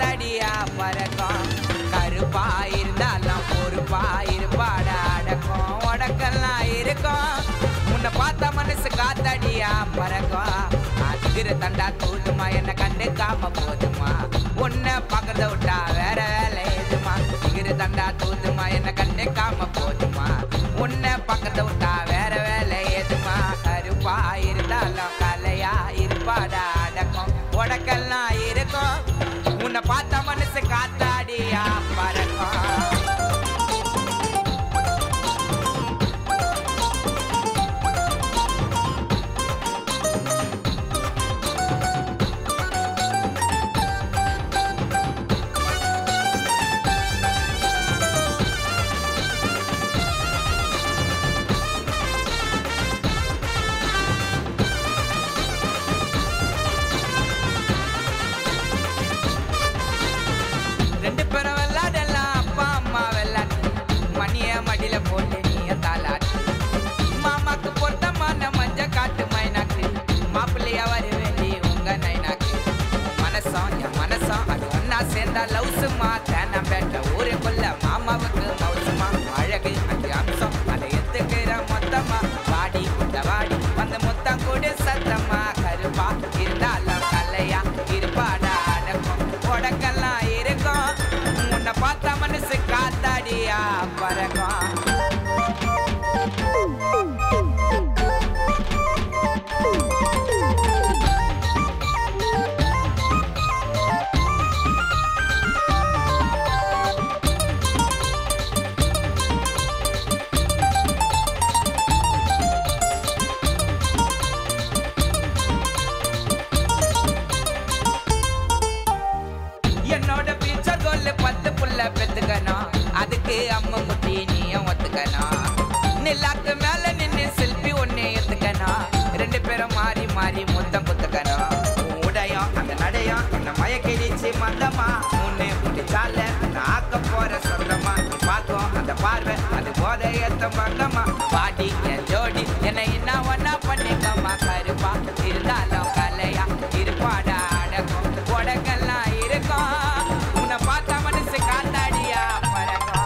காத்தாடியா பறக்கும் கருப்பா இருந்தாலும் பொறுப்பா இருப்பாடா அடக்கம் உடக்கெல்லாம் இருக்கும் உன்னை பார்த்த மனசு காத்தாடியா பறக்கும் அதுகிற தண்டா தூதுமா என்ன கண்டுக்காம போதுமா உன்னை பக்கத்தை விட்டா வேற வேலை எதுமா திகிரு தண்டா தூதுமா என்ன கண்டுக்காம போதுமா உன்னை பக்கத்தை விட்டா வேற வேலை எதுமா கருப்பா இருந்தாலும் கலையா இருப்பாடா அடக்கம் உடக்கெல்லாம் இருக்கும் உன்னை பார்த்த மனசு காத்தாடியா பறக்கும் ரெண்டு பேரும் விளையாடலாம் அப்பா அம்மா விளையாட்டு மணிய மடியில போட்டு நீய தாளாட்டு மாமாக்கு பொருத்தமான மஞ்ச காட்டு மைனாக்கு மாப்பிள்ளையா வர வேண்டி உங்க நைனாக்கு மனசம் என் மனசம் அது ஒன்னா சேர்ந்தா லவ்ஸுமா தேன பேட்ட ஊருக்குள்ள மாமாவுக்கு மவுசுமா அழகு அந்த அம்சம் அதை எத்துக்கிற மொத்தமா வாடி இந்த வாடி வந்து மொத்தம் கூட சத்தமா கருப்பா இருந்தாலும் கலையா இருப்பாடா அடக்கம் உடக்கெல்லாம் இருக்கும் உன்னை பார்த்தா மனசு காத்தாடியா பறக்கும் என்னோட பீச்சர் கோல் பத்து புள்ள பெத்துக்கணும் அதுக்கு அம்மா குட்டி நீயும் ஒத்துக்கணும் நிலாக்கு மேல நின்னு செல்ஃபி ஒன்னே எடுத்துக்கணும் ரெண்டு பேரும் மாறி மாறி முத்தம் குத்துக்கணும் உன் உடையும் அந்த நடையும் என்ன மயக்கிடிச்சு மந்தமா உன்னை பிடிச்சால நான் ஆக்க போற சொந்தமா நீ பார்க்கும் அந்த பார்வை அது போதை ஏத்த மங்கம்மா பாடி என் ஜோடி என்னை என்ன ஒன்னா பண்ணிக்கம்மா கருப்பா இருந்தாலும் கலையா இருப்பாடா அடக்கம் உடக்கெல்லாம் இருக்கும் உன்னை பார்த்தா மனசு காத்தாடியா பறக்கும்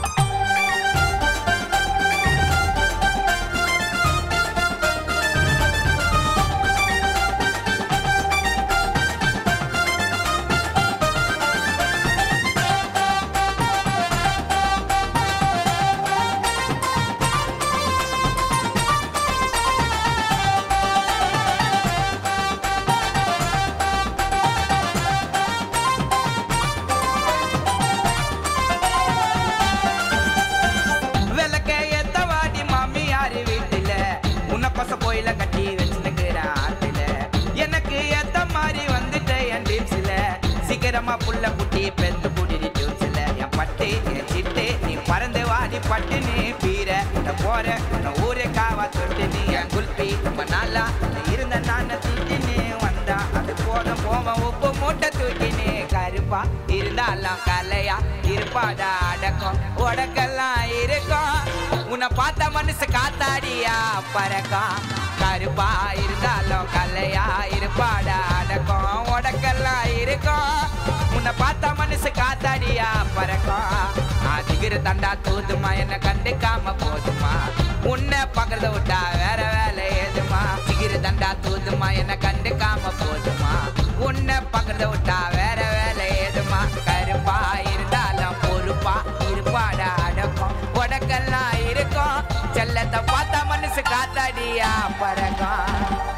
விளக்க எத்த வாடி மாமி யாரு வீட்டுல உன்னை பச கோயில கட்டி வச்சுக்கிற ஆத்துல எனக்கு எத்த மாதிரி வந்துட்ட என் ட்ரீம்ஸ்ல சீக்கிரமா புள்ள குட்டி பெத்து கூட்டிட்டு டியூன்ஸ்ல என் பட்டு என் சிட்டு நீ பறந்து வாடி பட்டு நீ பீர நான் போற நான் ஊரே காவா தொட்டு நீ என் குல்பி ரொம்ப நாளா நீ இருந்த நான் தூக்கி நீ வந்தா அது போதும் போவன் உப்பு மூட்டை தூக்கி நீ கருப்பா இருந்தாலும் கலையா இருப்பாடா அடக்கம் உடக்கெல்லாம் இருக்கும் உன்னை பார்த்த மனசு காத்தாடியா பறக்கும் கருப்பா இருந்தாலும் கலையா இருப்பாடா அடக்கம் உடக்கெல்லாம் இருக்கும் உன்னை பார்த்த மனசு காத்தாடியா பறக்கும் அதிகிற தண்டா தூதுமா என்ன கண்டுக்காம போதுமா உன்னை பக்கத்தை விட்டா வேற வேலை ஏதுமா திகிற தண்டா தூதுமா என்ன கண்டுக்காம போதுமா உன்னை பக்கத்தை விட்டா வேற வேலை ஏதுமா கருப்பா இருந்தாலும் பொறுப்பா இருப்பாடா அடக்கம் உடக்கெல்லாம் இருக்கும் செல்லத்தை பார்த்தா மனசு காத்தாடியா பறக்கும்